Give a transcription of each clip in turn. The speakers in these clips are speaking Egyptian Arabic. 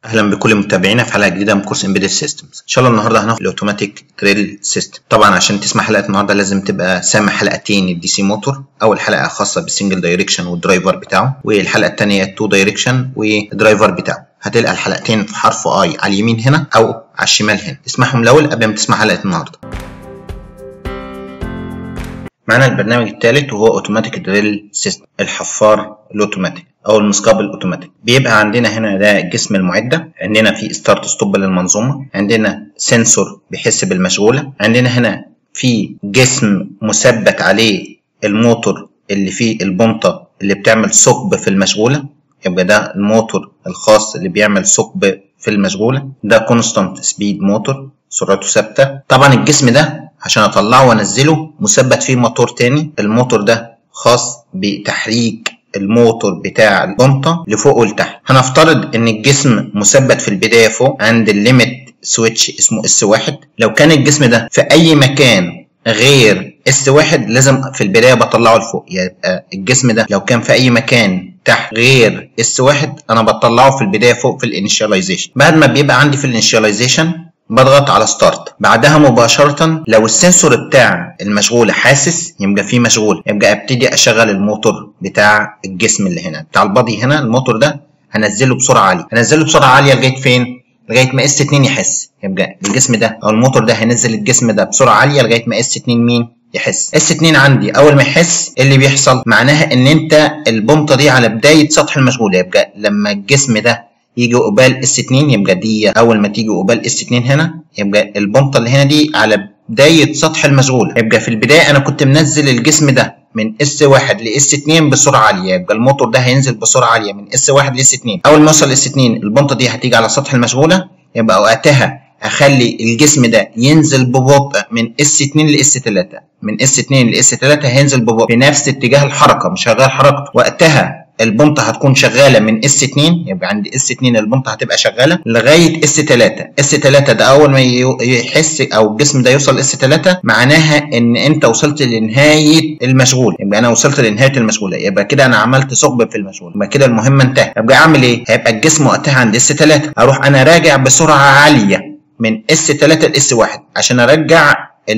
اهلا بكل متابعينا في حلقه جديده من كورس امبيدد سيستمز ان شاء الله النهارده هناخد الاوتوماتيك دريل سيستم طبعا عشان تسمع حلقه النهارده لازم تبقى سامع حلقتين الدي سي موتور اول حلقه خاصه بالسنجل دايركشن والدرايفر بتاعه والحلقه الثانيه التو دايركشن والدرايفر بتاعه هتلقى الحلقتين في حرف اي على اليمين هنا او على الشمال هنا اسمعهم الاول قبل ما تسمع حلقه النهارده معانا البرنامج الثالث وهو اوتوماتيك دريل سيستم الحفار الاوتوماتيك او المسقاب الاوتوماتيك بيبقى عندنا هنا ده جسم المعده عندنا في ستارت ستوب للمنظومه عندنا سنسور بيحس بالمشغوله عندنا هنا في جسم مثبت عليه الموتور اللي فيه البنطه اللي بتعمل ثقب في المشغوله يبقى ده الموتور الخاص اللي بيعمل ثقب في المشغوله ده كونستانت سبيد موتور سرعته ثابته طبعا الجسم ده عشان اطلعه وانزله مثبت فيه موتور تاني الموتور ده خاص بتحريك الموتور بتاع البنطه لفوق ولتحت هنفترض ان الجسم مثبت في البدايه فوق عند الليميت سويتش اسمه اس واحد لو كان الجسم ده في اي مكان غير اس واحد لازم في البدايه بطلعه لفوق يبقى الجسم ده لو كان في اي مكان تحت غير اس واحد انا بطلعه في البدايه فوق في الانيشاليزيشن بعد ما بيبقى عندي في الانيشاليزيشن بضغط على ستارت بعدها مباشرة لو السنسور بتاع المشغولة حاسس يبقى فيه مشغول يبقى ابتدي اشغل الموتور بتاع الجسم اللي هنا بتاع البادي هنا الموتور ده هنزله بسرعة عالية هنزله بسرعة عالية لغاية فين؟ لغاية ما اس 2 يحس يبقى الجسم ده او الموتور ده هينزل الجسم ده بسرعة عالية لغاية ما اس 2 مين؟ يحس اس 2 عندي اول ما يحس ايه اللي بيحصل؟ معناها ان انت البنطة دي على بداية سطح المشغول يبقى لما الجسم ده يجي قبال اس 2 يبقى دي اول ما تيجي قبال اس 2 هنا يبقى البنطه اللي هنا دي على بدايه سطح المشغول يبقى في البدايه انا كنت منزل الجسم ده من اس 1 لاس 2 بسرعه عاليه يبقى الموتور ده هينزل بسرعه عاليه من اس 1 لاس 2 اول ما يوصل اس 2 البنطه دي هتيجي على سطح المشغوله يبقى وقتها اخلي الجسم ده ينزل ببطء من اس 2 لاس 3 من اس 2 لاس 3 هينزل ببطء بنفس اتجاه الحركه مش هغير حركته وقتها البنطة هتكون شغالة من اس 2 يبقى عند اس 2 البنطة هتبقى شغالة لغاية اس 3 اس 3 ده أول ما يحس أو الجسم ده يوصل اس 3 معناها إن أنت وصلت لنهاية المشغول يبقى أنا وصلت لنهاية المشغولة يبقى كده أنا عملت ثقب في المشغول يبقى كده المهمة انتهت يبقى أعمل إيه؟ هيبقى الجسم وقتها عند اس 3 أروح أنا راجع بسرعة عالية من اس 3 لاس 1 عشان أرجع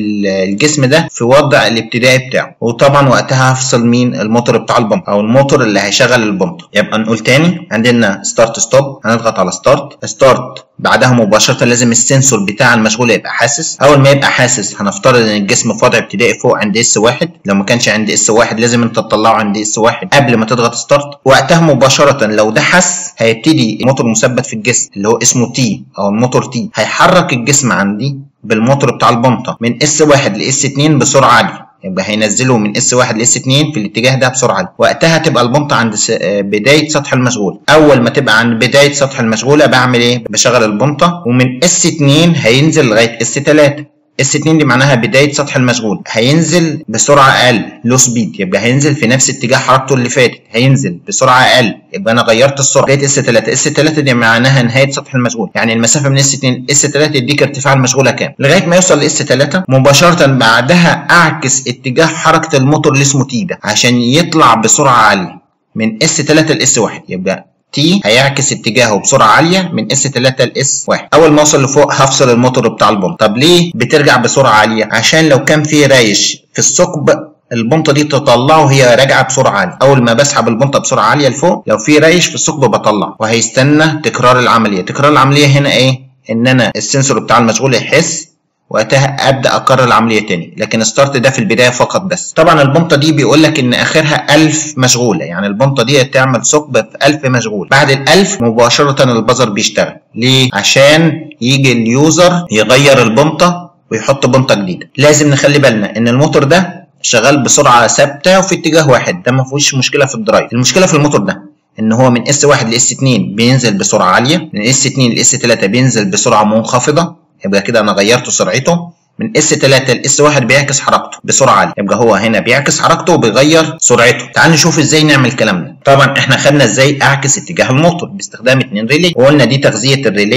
الجسم ده في وضع الابتدائي بتاعه وطبعا وقتها هفصل مين الموتور بتاع البمب او الموتور اللي هيشغل البمب يبقى نقول تاني عندنا ستارت ستوب هنضغط على ستارت ستارت بعدها مباشرة لازم السنسور بتاع المشغول يبقى حاسس أول ما يبقى حاسس هنفترض إن الجسم في وضع ابتدائي فوق عند اس واحد لو ما كانش عند اس واحد لازم أنت تطلعه عند اس واحد قبل ما تضغط ستارت وقتها مباشرة لو ده حس هيبتدي الموتور مثبت في الجسم اللي هو اسمه تي أو الموتور تي هيحرك الجسم عندي بالموتور بتاع البنطة من اس واحد لاس 2 بسرعة عالية يبقى هينزله من اس 1 لاس 2 في الاتجاه ده بسرعه عاليه وقتها تبقى البنطه عند بدايه سطح المشغول اول ما تبقى عند بدايه سطح المشغوله بعمل ايه بشغل البنطه ومن اس 2 هينزل لغايه اس 3 اس 2 دي معناها بدايه سطح المشغول هينزل بسرعه اقل لو سبيد يبقى هينزل في نفس اتجاه حركته اللي فاتت هينزل بسرعه اقل يبقى انا غيرت السرعه بدايه اس 3 اس 3 دي معناها نهايه سطح المشغول يعني المسافه من اس 2 اس 3 يديك ارتفاع المشغوله كام لغايه ما يوصل لاس 3 مباشره بعدها اعكس اتجاه حركه الموتور اللي اسمه تي ده عشان يطلع بسرعه عاليه من اس 3 لاس 1 يبقى تي هيعكس اتجاهه بسرعه عاليه من اس 3 لاس 1 اول ما اوصل لفوق هفصل الموتور بتاع البوم طب ليه بترجع بسرعه عاليه عشان لو كان في رايش في الثقب البنطه دي تطلعه هي راجعه بسرعه عاليه اول ما بسحب البنطه بسرعه عاليه لفوق لو في رايش في الثقب بطلع وهيستنى تكرار العمليه تكرار العمليه هنا ايه ان انا السنسور بتاع المشغول يحس وقتها ابدا اكرر العمليه تاني لكن ستارت ده في البدايه فقط بس طبعا البنطه دي بيقول لك ان اخرها 1000 مشغوله يعني البنطه دي تعمل ثقب في 1000 مشغول بعد ال 1000 مباشره البزر بيشتغل ليه عشان يجي اليوزر يغير البنطه ويحط بنطه جديده لازم نخلي بالنا ان الموتور ده شغال بسرعه ثابته وفي اتجاه واحد ده ما فيهوش مشكله في الدرايف المشكله في الموتور ده ان هو من اس 1 لاس 2 بينزل بسرعه عاليه من اس 2 لاس 3 بينزل بسرعه منخفضه يبقى كده انا غيرت سرعته من اس 3 لاس 1 بيعكس حركته بسرعه عاليه يبقى هو هنا بيعكس حركته وبيغير سرعته تعال نشوف ازاي نعمل الكلام ده طبعا احنا خدنا ازاي اعكس اتجاه الموتور باستخدام اتنين ريلي وقلنا دي تغذيه الريلي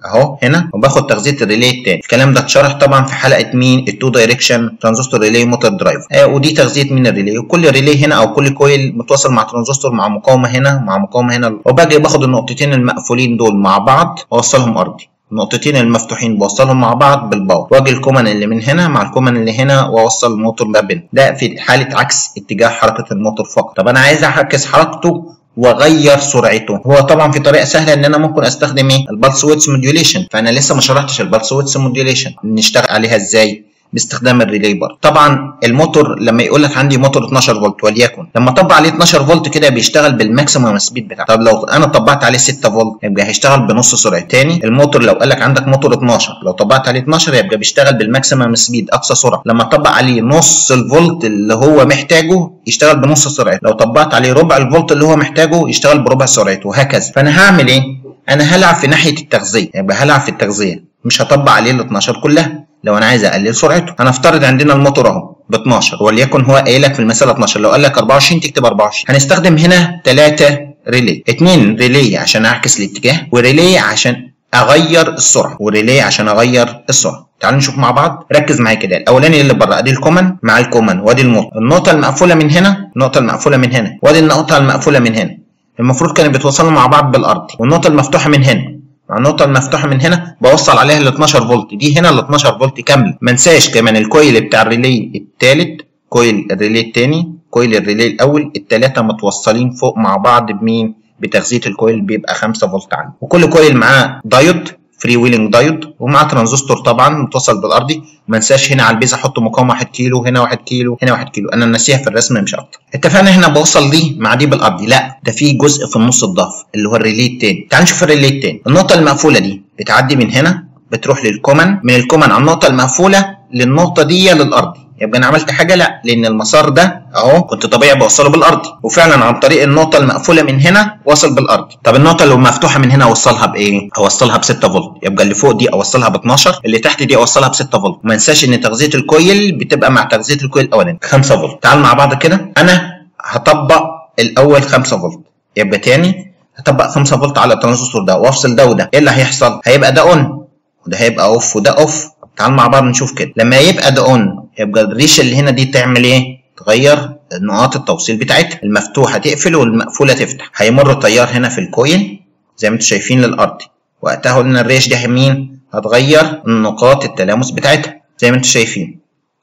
اهو هنا وباخد تغذيه الريلي التاني الكلام ده اتشرح طبعا في حلقه مين التو دايركشن ترانزستور ريلي موتور درايف آه ودي تغذيه من الريلي وكل ريلي هنا او كل كويل متوصل مع ترانزستور مع مقاومه هنا مع مقاومه هنا وباجي باخد النقطتين المقفولين دول مع بعض واوصلهم ارضي النقطتين المفتوحين بوصلهم مع بعض بالباور واجي الكومن اللي من هنا مع الكومن اللي هنا واوصل الموتور ما بينهم ده في حاله عكس اتجاه حركه الموتور فقط طب انا عايز اعكس حركته واغير سرعته هو طبعا في طريقه سهله ان انا ممكن استخدم ايه البلس ويتس موديوليشن فانا لسه ما شرحتش البلس ويتس موديوليشن نشتغل عليها ازاي باستخدام الريلي بار طبعا الموتور لما يقول لك عندي موتور 12 فولت وليكن لما اطبق عليه 12 فولت كده بيشتغل بالماكسيمم سبيد بتاعه طب لو انا طبقت عليه 6 فولت يبقى هيشتغل بنص سرعه تاني الموتور لو قال لك عندك موتور 12 لو طبقت عليه 12 يبقى بيشتغل بالماكسيمم سبيد اقصى سرعه لما اطبق عليه نص الفولت اللي هو محتاجه يشتغل بنص سرعته لو طبقت عليه ربع الفولت اللي هو محتاجه يشتغل بربع سرعته وهكذا فانا هعمل ايه انا هلعب في ناحيه التغذيه يبقى هلعب في التغذيه مش هطبق عليه ال 12 كلها لو انا عايز اقلل سرعته هنفترض عندنا الموتور اهو ب 12 وليكن هو قايل لك في المثال 12 لو قال لك 24 تكتب 24 هنستخدم هنا 3 ريلي 2 ريلي عشان اعكس الاتجاه وريلي عشان اغير السرعه وريلي عشان اغير السرعه تعالوا نشوف مع بعض ركز معايا كده الاولاني اللي بره ادي الكومن مع الكومن وادي النقطه النقطه المقفوله من هنا النقطه المقفوله من هنا وادي النقطه المقفوله من هنا المفروض كانوا بيتوصلوا مع بعض بالارض والنقطه المفتوحه من هنا مع النقطة المفتوحة من هنا بوصل عليها ال 12 فولت دي هنا ال 12 فولت كاملة ما انساش كمان الكويل بتاع الريلي التالت كويل الريلي التاني كويل الريلي الأول التلاتة متوصلين فوق مع بعض بمين؟ بتغذية الكويل بيبقى 5 فولت عنده وكل كويل معاه دايود فري ويلنج دايود ومعاه ترانزستور طبعا متوصل بالارضي ما انساش هنا على البيز احط مقاومه 1 كيلو هنا 1 كيلو هنا 1 كيلو انا ناسيها في الرسم مش اكتر اتفقنا هنا بوصل دي مع دي بالارضي لا ده في جزء في النص الضعف اللي هو الريلي التاني تعال نشوف الريلي التاني النقطه المقفوله دي بتعدي من هنا بتروح للكومن من الكومن على النقطه المقفوله للنقطه دي للارضي يبقى انا عملت حاجه لا لان المسار ده اهو كنت طبيعي بوصله بالارضي وفعلا عن طريق النقطه المقفوله من هنا وصل بالارضي طب النقطه اللي مفتوحه من هنا اوصلها بايه اوصلها ب 6 فولت يبقى اللي فوق دي اوصلها ب 12 اللي تحت دي اوصلها ب 6 فولت وما انساش ان تغذيه الكويل بتبقى مع تغذيه الكويل الاولاني 5 فولت تعال مع بعض كده انا هطبق الاول 5 فولت يبقى تاني هطبق 5 فولت على الترانزستور ده وافصل ده وده ايه اللي هيحصل هيبقى ده اون وده هيبقى اوف وده اوف تعال مع بعض نشوف كده لما يبقى ده اون يبقى الريشه اللي هنا دي تعمل ايه تغير نقاط التوصيل بتاعتها المفتوحه تقفل والمقفوله تفتح هيمر تيار هنا في الكويل زي ما انتم شايفين للارض وقتها قلنا الريش دي مين هتغير نقاط التلامس بتاعتها زي ما انتم شايفين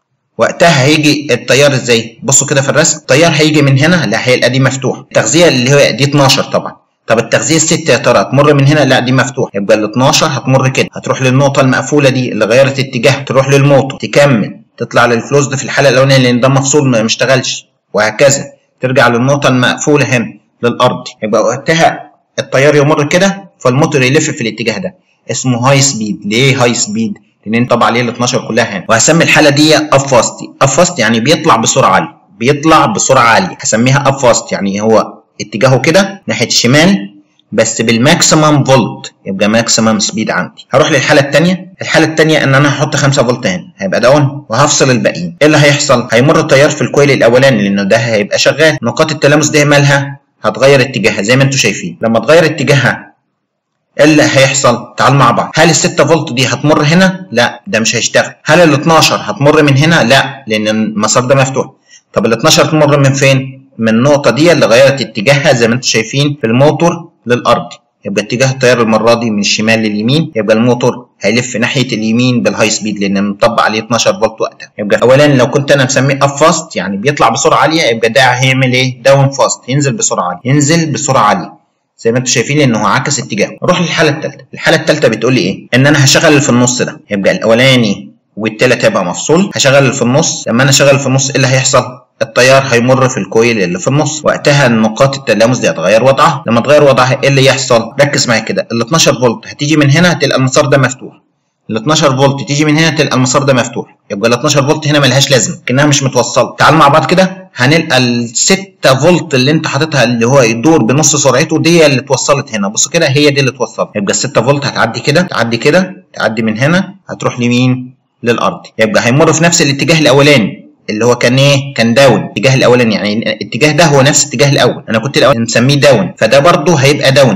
وقتها هيجي التيار ازاي بصوا كده في الرسم التيار هيجي من هنا لا هيبقى دي مفتوحه التغذيه اللي هي دي 12 طبعا طب التغذيه الست يا ترى هتمر من هنا لا دي مفتوحه يبقى ال 12 هتمر كده هتروح للنقطه المقفوله دي اللي غيرت اتجاه تروح للموتور تكمل تطلع للفلوس ده في الحاله الاولانيه لان ده مفصول ما اشتغلش وهكذا ترجع للنقطه المقفوله هنا للارض يبقى وقتها التيار يمر كده فالموتور يلف في الاتجاه ده اسمه هاي سبيد ليه هاي سبيد لان طبعا عليه ال 12 كلها هنا وهسمي الحاله دي اب فاست اب فاست يعني بيطلع بسرعه عاليه بيطلع بسرعه عاليه هسميها اب فاست يعني هو اتجاهه كده ناحيه الشمال بس بالماكسيمم فولت يبقى ماكسيمم سبيد عندي هروح للحاله الثانيه الحاله الثانيه ان انا هحط 5 فولت هنا هيبقى ده اون وهفصل الباقيين ايه اللي هيحصل هيمر التيار في الكويل الاولاني لانه ده هيبقى شغال نقاط التلامس دي مالها هتغير اتجاهها زي ما انتم شايفين لما تغير اتجاهها ايه اللي هيحصل تعال مع بعض هل ال 6 فولت دي هتمر هنا لا ده مش هيشتغل هل ال 12 هتمر من هنا لا لان المسار ده مفتوح طب ال 12 تمر من فين من النقطه دي اللي غيرت اتجاهها زي ما انتم شايفين في الموتور للارض يبقى اتجاه التيار المره دي من الشمال لليمين يبقى الموتور هيلف ناحيه اليمين بالهاي سبيد لان مطبق عليه 12 فولت وقتها يبقى اولا لو كنت انا مسميه اب فاست يعني بيطلع بسرعه عاليه يبقى ده هيعمل ايه داون فاست ينزل بسرعه عاليه ينزل بسرعه عاليه زي ما انتم شايفين ان هو عكس اتجاهه نروح للحاله الثالثه الحاله الثالثه بتقول لي ايه ان انا هشغل اللي في النص ده يبقى الاولاني والتالت هيبقى مفصول هشغل اللي في النص لما انا اشغل في النص ايه اللي هيحصل التيار هيمر في الكويل اللي في النص وقتها نقاط التلامس دي هتغير وضعها لما تغير وضعها ايه اللي يحصل ركز معايا كده ال 12 فولت هتيجي من هنا هتلقى المسار ده مفتوح ال 12 فولت تيجي من هنا تلقى المسار ده مفتوح يبقى ال 12 فولت هنا ملهاش لازمه كانها مش متوصله تعال مع بعض كده هنلقى ال 6 فولت اللي انت حاططها اللي هو يدور بنص سرعته دي اللي اتوصلت هنا بص كده هي دي اللي اتوصلت يبقى ال 6 فولت هتعدي كده تعدي كده تعدي من هنا هتروح لمين للارض يبقى هيمر في نفس الاتجاه الاولاني اللي هو كان ايه كان داون الاتجاه الاولاني يعني الاتجاه ده هو نفس الاتجاه الاول انا كنت الاول مسميه داون فده برضه هيبقى داون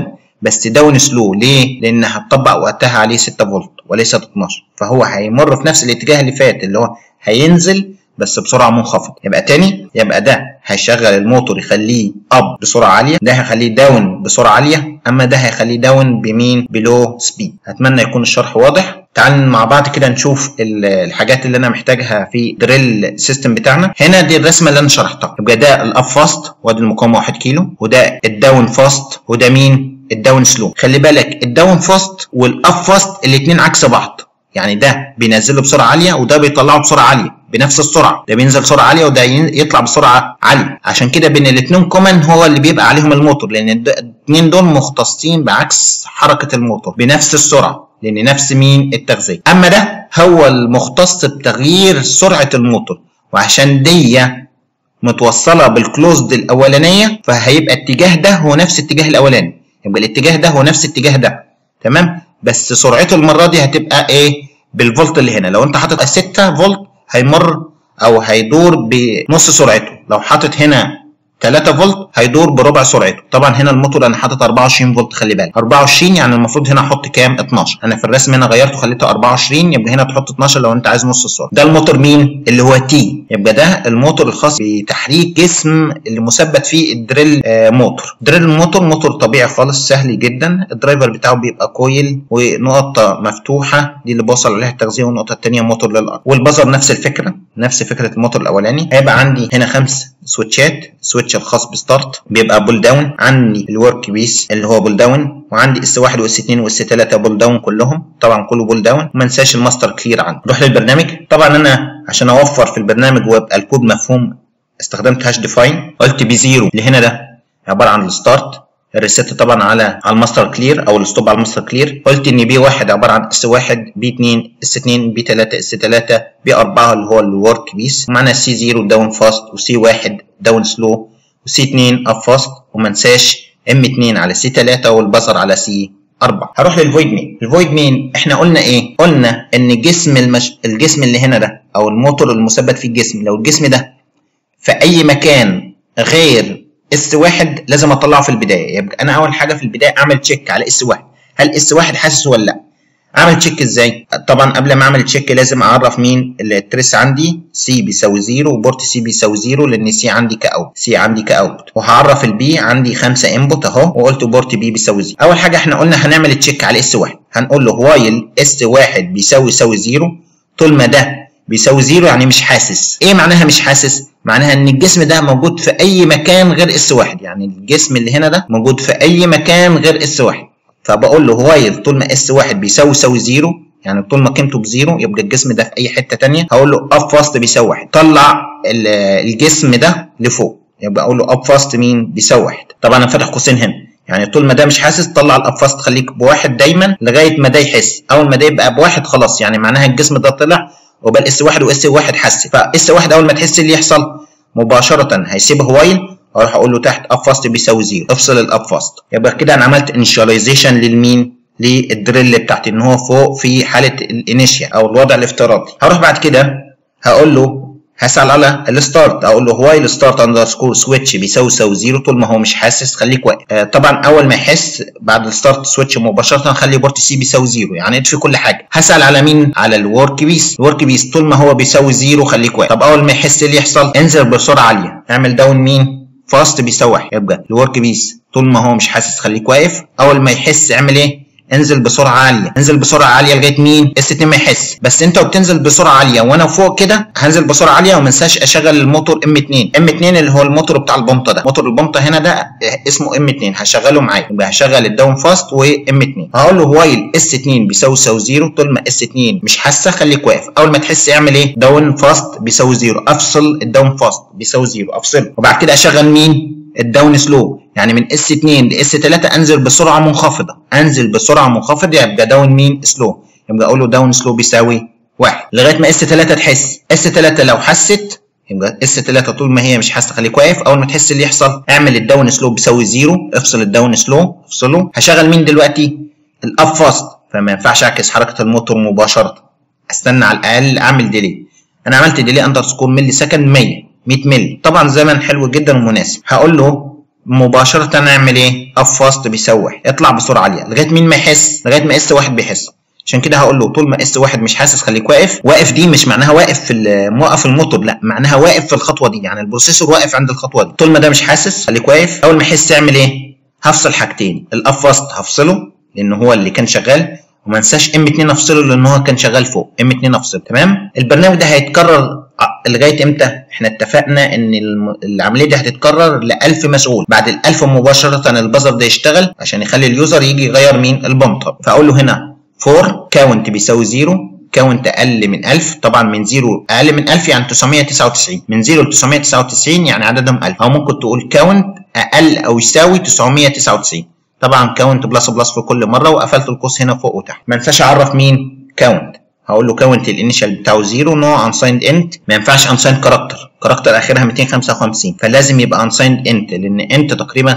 بس داون سلو ليه؟ لان هتطبق وقتها عليه 6 فولت وليس 12 فهو هيمر في نفس الاتجاه اللي فات اللي هو هينزل بس بسرعه منخفضه يبقى تاني يبقى ده هيشغل الموتور يخليه اب بسرعه عاليه ده هيخليه داون بسرعه عاليه اما ده هيخليه داون بمين بلو سبيد اتمنى يكون الشرح واضح تعال مع بعض كده نشوف الحاجات اللي انا محتاجها في دريل سيستم بتاعنا هنا دي الرسمه اللي انا شرحتها يبقى ده الاب فاست وادي المقاومه 1 كيلو وده الداون فاست وده مين الداون سلو خلي بالك الداون فاست والاب فاست الاثنين عكس بعض يعني ده بينزله بسرعه عاليه وده بيطلعه بسرعه عاليه بنفس السرعه ده بينزل سرعه عاليه وده يطلع بسرعه عاليه عشان كده بين الاثنين كومن هو اللي بيبقى عليهم الموتور لان الاثنين دول مختصين بعكس حركه الموتور بنفس السرعه لان نفس مين التغذيه اما ده هو المختص بتغيير سرعه الموتور وعشان دي متوصله بالكلوزد الاولانيه فهيبقى الاتجاه ده هو نفس الاتجاه الاولاني يبقى الاتجاه ده هو نفس الاتجاه ده تمام بس سرعته المره دي هتبقى ايه بالفولت اللي هنا لو انت حاطط 6 فولت هيمر او هيدور بنص سرعته لو حاطط هنا 3 فولت هيدور بربع سرعته طبعا هنا الموتور انا حاطط 24 فولت خلي بالك 24 يعني المفروض هنا احط كام 12 انا في الرسم هنا غيرته خليته 24 يبقى هنا تحط 12 لو انت عايز نص السرعه ده الموتور مين اللي هو تي يبقى ده الموتور الخاص بتحريك جسم اللي مثبت فيه الدريل آه موتور دريل موتور موتور طبيعي خالص سهل جدا الدرايفر بتاعه بيبقى كويل ونقطه مفتوحه دي اللي بوصل عليها التغذيه والنقطه الثانيه موتور للارض والبزر نفس الفكره نفس فكره الموتور الاولاني هيبقى عندي هنا خمس سويتشات سويتش الخاص بستارت بيبقى بول داون عندي الورك بيس اللي هو بول داون وعندي اس 1 واس 2 واس 3 بول داون كلهم طبعا كله بول داون وما انساش الماستر كلير عندي نروح للبرنامج طبعا انا عشان اوفر في البرنامج ويبقى الكود مفهوم استخدمت هاش ديفاين قلت بي 0 اللي هنا ده عباره عن الستارت الريست طبعا على على الماستر كلير او الستوب على الماستر كلير قلت ان بي 1 عباره عن اس 1 بي 2 اس 2 بي 3 اس 3 بي 4 اللي هو الورك بيس ومعنا سي 0 داون فاست وسي 1 داون سلو وسي 2 اب فاست وما انساش ام 2 على سي 3 والبصر على سي 4 هروح للفويد مين الفويد مين احنا قلنا ايه قلنا ان جسم المش... الجسم اللي هنا ده او الموتور المثبت في الجسم لو الجسم ده في اي مكان غير اس واحد لازم اطلعه في البدايه يبقى انا اول حاجه في البدايه اعمل تشيك على اس واحد هل اس واحد حاسس ولا لا اعمل تشيك ازاي طبعا قبل ما اعمل تشيك لازم اعرف مين التريس عندي سي بيساوي زيرو وبورت سي بيساوي زيرو لان سي عندي كاوت سي عندي كاوت وهعرف البي عندي خمسة انبوت اهو وقلت بورت بي بيساوي زيرو اول حاجه احنا قلنا هنعمل تشيك على اس واحد هنقول له وايل اس واحد بيساوي يساوي زيرو طول ما ده بيساوي زيرو يعني مش حاسس ايه معناها مش حاسس معناها ان الجسم ده موجود في اي مكان غير اس واحد يعني الجسم اللي هنا ده موجود في اي مكان غير اس واحد فبقول له وايل طول ما اس واحد بيساوي يساوي زيرو يعني طول ما قيمته بزيرو يبقى الجسم ده في اي حته ثانيه هقول له اب فاست بيساوي واحد طلع الجسم ده لفوق يبقى اقول له اب فاست مين بيساوي واحد طبعا انا فاتح قوسين هنا يعني طول ما ده مش حاسس طلع الاب فاست خليك بواحد دايما لغايه ما ده يحس اول ما ده يبقى بواحد خلاص يعني معناها الجسم ده طلع وبقى اس واحد واس واحد حس فاس واحد اول ما تحس اللي يحصل مباشره هيسيبه وايل واروح اقول له تحت اب فاست بيساوي زيرو افصل الاب فاست يبقى كده انا عملت انيشاليزيشن للمين للدريل بتاعتي ان هو فوق في حاله الانيشيا او الوضع الافتراضي هروح بعد كده هقول له هسال على الستارت اقول له واي الستارت اندرسكور سويتش بيساوي يساوي زيرو طول ما هو مش حاسس خليك واقف آه طبعا اول ما يحس بعد الستارت سويتش مباشره خلي بورت سي بيساوي زيرو يعني اطفي كل حاجه هسال على مين على الورك بيس الورك بيس طول ما هو بيساوي زيرو خليك واقف طب اول ما يحس اللي يحصل انزل بسرعه عاليه اعمل داون مين فاست بيساوي واحد يبقى الورك بيس طول ما هو مش حاسس خليك واقف اول ما يحس اعمل ايه انزل بسرعه عاليه انزل بسرعه عاليه لغايه مين اس 2 ما يحس بس انت وبتنزل بسرعه عاليه وانا فوق كده هنزل بسرعه عاليه وما انساش اشغل الموتور ام 2 ام 2 اللي هو الموتور بتاع البمطه ده موتور البمطه هنا ده اسمه ام 2 هشغله معايا يبقى هشغل الداون فاست وام 2 هقول له وايل اس 2 بيساوي يساوي زيرو طول ما اس 2 مش حاسه خليك واقف اول ما تحس اعمل ايه داون فاست بيساوي زيرو افصل الداون فاست بيساوي زيرو افصله وبعد كده اشغل مين الداون سلو يعني من اس 2 لاس 3 انزل بسرعه منخفضه انزل بسرعه منخفضه يبقى داون مين سلو يبقى اقول له داون سلو بيساوي 1 لغايه ما اس 3 تحس اس 3 لو حست يبقى اس 3 طول ما هي مش حاسه خليك واقف اول ما تحس اللي يحصل اعمل الداون سلو بيساوي زيرو افصل الداون سلو افصله هشغل مين دلوقتي الاب فاست فما ينفعش اعكس حركه الموتور مباشره استنى على الاقل اعمل ديلي انا عملت ديلي اندر سكور ملي سكند 100 100 ملي طبعا زمن حلو جدا ومناسب هقول له مباشره نعمل ايه اف فاست بيسوي اطلع بسرعه عاليه لغايه مين ما يحس لغايه ما اس واحد بيحس عشان كده هقول له طول ما اس واحد مش حاسس خليك واقف واقف دي مش معناها واقف في موقف الموتور لا معناها واقف في الخطوه دي يعني البروسيسور واقف عند الخطوه دي طول ما ده مش حاسس خليك واقف اول ما يحس اعمل ايه هفصل حاجتين الاف فاست هفصله لان هو اللي كان شغال وما انساش ام 2 افصله لان هو كان شغال فوق ام 2 افصله تمام البرنامج ده هيتكرر لغايه امتى احنا اتفقنا ان العمليه دي هتتكرر ل 1000 مسؤول بعد ال 1000 مباشره البازر ده يشتغل عشان يخلي اليوزر يجي يغير مين البامتر فاقول له هنا فور كاونت بيساوي زيرو كاونت اقل من 1000 طبعا من زيرو اقل من 1000 يعني 999 من زيرو ل 999 يعني عددهم 1000 او ممكن تقول كاونت اقل او يساوي 999 طبعا كاونت بلس بلس في كل مره وقفلت القوس هنا فوق وتحت ما انساش اعرف مين كاونت هقول له كاونت الانيشال بتاعه زيرو نوع انسايند انت ما ينفعش انسايند كاركتر كاركتر اخرها 255 فلازم يبقى انسايند انت لان انت تقريبا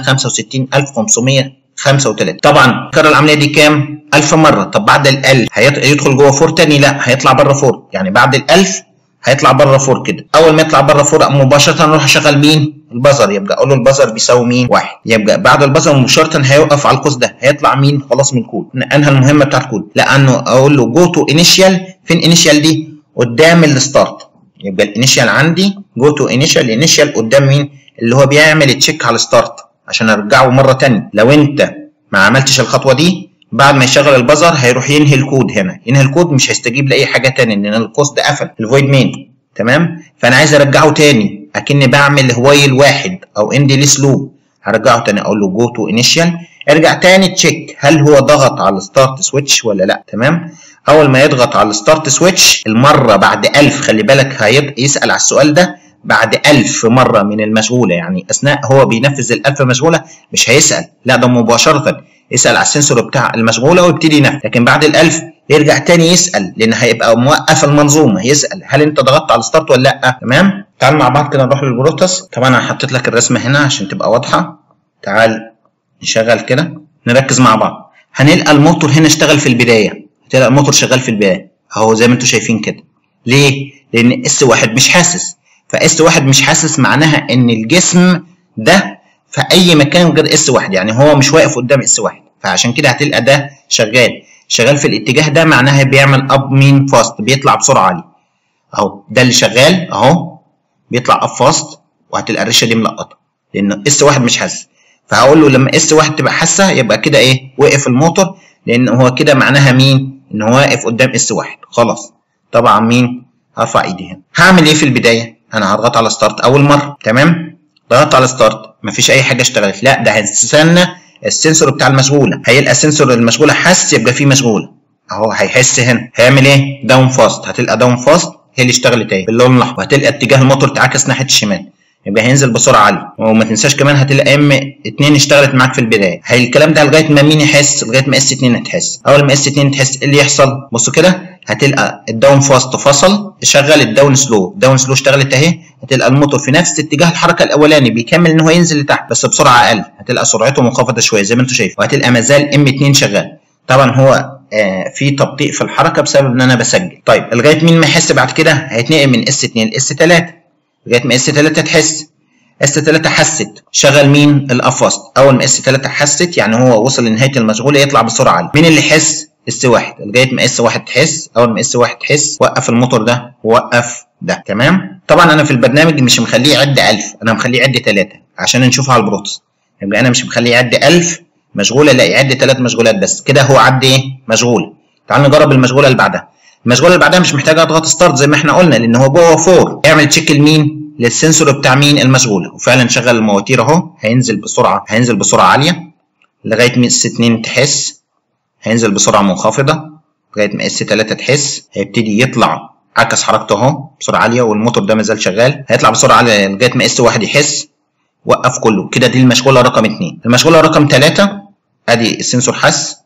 65535 طبعا كرر العمليه دي كام 1000 مره طب بعد ال 1000 هيدخل جوه فور تاني لا هيطلع بره فور يعني بعد ال 1000 هيطلع بره فور كده اول ما يطلع بره فور مباشره نروح اشغل مين البزر يبقى اقول له البزر بيساوي مين واحد يبقى بعد البزر مباشره هيوقف على القوس ده هيطلع مين خلاص من الكود انهى المهمه بتاعت الكود لانه اقول له جو تو انيشال فين انيشال دي قدام الستارت يبقى الانيشال عندي جو تو انيشال انيشال قدام مين اللي هو بيعمل تشيك على الستارت عشان ارجعه مره ثانيه لو انت ما عملتش الخطوه دي بعد ما يشغل البزر هيروح ينهي الكود هنا ينهي الكود مش هيستجيب لاي حاجه تاني لان القوس ده قفل الفويد مين تمام فانا عايز ارجعه تاني اكني بعمل هوايل واحد او اندي ليس لوب هرجعه تاني اقول له جو تو انيشال ارجع تاني تشيك هل هو ضغط على الستارت سويتش ولا لا تمام اول ما يضغط على الستارت سويتش المره بعد 1000 خلي بالك هيسال على السؤال ده بعد 1000 مره من المشغوله يعني اثناء هو بينفذ ال 1000 مشغوله مش هيسال لا ده مباشره يسال على السنسور بتاع المشغوله ويبتدي ينفذ لكن بعد ال 1000 يرجع تاني يسال لان هيبقى موقف المنظومه يسال هل انت ضغطت على الستارت ولا لا تمام تعال مع بعض كده نروح للبروتوس طبعا انا حطيت لك الرسمه هنا عشان تبقى واضحه تعال نشغل كده نركز مع بعض هنلقى الموتور هنا اشتغل في البدايه هتلاقي الموتور شغال في البدايه اهو زي ما انتم شايفين كده ليه لان اس واحد مش حاسس فاس واحد مش حاسس معناها ان الجسم ده في اي مكان غير اس واحد يعني هو مش واقف قدام اس واحد فعشان كده هتلقى ده شغال شغال في الاتجاه ده معناها بيعمل اب مين فاست بيطلع بسرعه عاليه اهو ده اللي شغال اهو بيطلع اب فاست وهتلقى الريشه دي ملقطه لان اس واحد مش حاسس فهقول له لما اس واحد تبقى حاسه يبقى كده ايه وقف الموتور لان هو كده معناها مين ان هو واقف قدام اس واحد خلاص طبعا مين هرفع ايدي هنا هعمل ايه في البدايه انا هضغط على ستارت اول مره تمام ضغطت على ستارت مفيش اي حاجه اشتغلت لا ده هنستنى السنسور بتاع المشغوله هيلقى السنسور المشغوله حس يبقى فيه مشغوله اهو هيحس هنا هيعمل ايه داون فاست هتلقى داون فاست هي اللي اشتغلت اهي باللون الاحمر وهتلقى اتجاه الموتور اتعكس ناحيه الشمال يبقى هينزل بسرعه عاليه وما تنساش كمان هتلاقي ام 2 اشتغلت معاك في البدايه هي الكلام ده لغايه ما مين يحس لغايه ما اس 2 هتحس اول ما اس 2 تحس ايه اللي يحصل بصوا كده هتلقى الداون فاست فصل شغل الداون سلو الداون سلو اشتغلت اهي هتلقى الموتور في نفس اتجاه الحركه الاولاني بيكمل ان هو ينزل لتحت بس بسرعه اقل هتلقى سرعته منخفضه شويه زي ما انتم شايفين وهتلقى مازال ام 2 شغال طبعا هو آه في تبطيء في الحركه بسبب ان انا بسجل طيب لغايه مين ما يحس بعد كده هيتنقل من اس 2 لاس 3 لغايه ما اس 3 تحس اس 3 حست شغل مين الافاست اول ما اس 3 حست يعني هو وصل لنهايه المشغوله يطلع بسرعه عاليه مين اللي حس اس 1 لغايه ما اس 1 تحس اول ما اس 1 تحس وقف الموتور ده ووقف ده تمام طبعا انا في البرنامج مش مخليه يعد 1000 انا مخليه يعد 3 عشان نشوفها على البروتوس يبقى انا مش مخليه يعد 1000 مشغوله لا يعد 3 مشغولات بس كده هو عد ايه مشغوله تعال نجرب المشغوله اللي بعدها المشغوله اللي بعدها مش محتاجه اضغط ستارت زي ما احنا قلنا لان هو جوه فور اعمل تشيك لمين للسنسور بتاع مين المشغوله وفعلا شغل المواتير اهو هينزل بسرعه هينزل بسرعه عاليه لغايه ما اس 2 تحس هينزل بسرعه منخفضه لغايه ما اس 3 تحس هيبتدي يطلع عكس حركته اهو بسرعه عاليه والموتور ده مازال شغال هيطلع بسرعه عاليه لغايه ما اس 1 يحس وقف كله كده دي المشغوله رقم 2 المشغوله رقم 3 ادي السنسور حس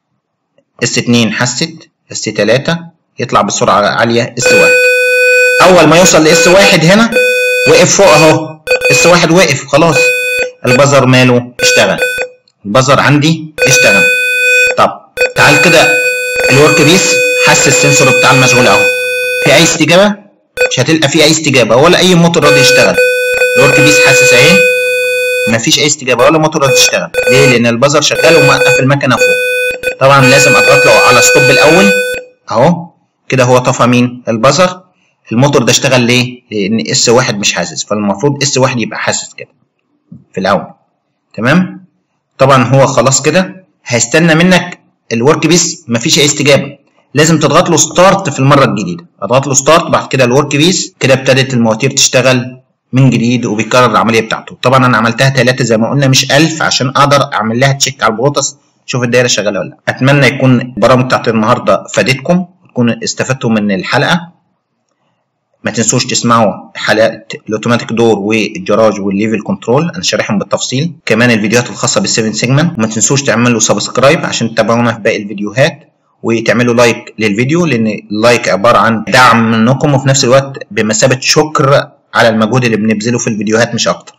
اس 2 حست اس 3 يطلع بسرعه عاليه اس 1 اول ما يوصل لاس 1 هنا وقف فوق اهو اس 1 وقف خلاص البزر ماله اشتغل البزر عندي اشتغل طب تعال كده الورك بيس حس السنسور بتاع المشغول اهو في اي استجابه مش هتلقى في اي استجابه ولا اي موتور راضي يشتغل الورك بيس حاسس اهي مفيش اي استجابه ولا موتور هتشتغل ليه لان البازر شغال وموقف المكنه فوق طبعا لازم اضغط له على ستوب الاول اهو كده هو طفى مين البازر الموتور ده اشتغل ليه لان اس واحد مش حاسس فالمفروض اس واحد يبقى حاسس كده في الاول تمام طبعا هو خلاص كده هيستنى منك الورك بيس مفيش اي استجابه لازم تضغط له ستارت في المره الجديده اضغط له ستارت بعد كده الورك بيس كده ابتدت المواتير تشتغل من جديد وبيكرر العمليه بتاعته طبعا انا عملتها ثلاثة زي ما قلنا مش 1000 عشان اقدر اعمل لها تشيك على البروتس شوف الدايره شغاله ولا لا اتمنى يكون البرامج بتاعت النهارده فادتكم تكونوا استفدتوا من الحلقه ما تنسوش تسمعوا حلقات الاوتوماتيك دور والجراج والليفل كنترول انا شارحهم بالتفصيل كمان الفيديوهات الخاصه بالسيفن سيجمنت ما تنسوش تعملوا سبسكرايب عشان تتابعونا في باقي الفيديوهات وتعملوا لايك للفيديو لان اللايك عباره عن دعم منكم وفي نفس الوقت بمثابه شكر على المجهود اللي بنبذله في الفيديوهات مش اكتر